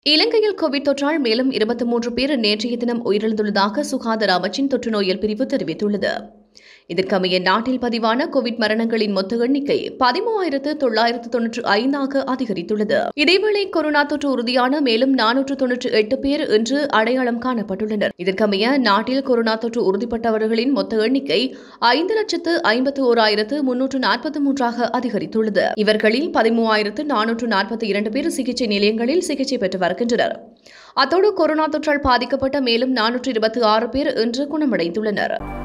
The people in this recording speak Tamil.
இலங்கையில் கோவிட் தொற்றால் மேலும் இருபத்தி மூன்று பேர் நேற்றைய தினம் உயிரிழந்துள்ளதாக சுகாதார அமைச்சின் தொற்று நோயல் பிரிவு தெரிவித்துள்ளது இதற்கமைய நாட்டில் பதிவான கோவிட் மரணங்களின் மொத்த எண்ணிக்கை பதிமூவாயிரத்து தொள்ளாயிரத்து தொன்னூற்று ஐந்தாக அதிகரித்துள்ளது இதேவேளை கொரோனா தொற்று உறுதியான மேலும் நானூற்று தொன்னூற்று எட்டு பேர் இன்று அடையாளம் காணப்பட்டுள்ளனர் இதற்கமைய நாட்டில் கொரோனா தொற்று உறுதிப்பட்டவர்களின் மொத்த எண்ணிக்கை ஐந்து லட்சத்து ஐம்பத்து ஓராயிரத்து முன்னூற்று நாற்பத்தி மூன்றாக அதிகரித்துள்ளது இவர்களில் பதிமூவாயிரத்து நானூற்று நாற்பத்தி இரண்டு பேர் சிகிச்சை நிலையங்களில் சிகிச்சை பெற்று வருகின்றனர் அத்தோடு கொரோனா தொற்றால் பாதிக்கப்பட்ட மேலும் நானூற்று இருபத்தி ஆறு பேர் இன்று குணமடைந்துள்ளனர்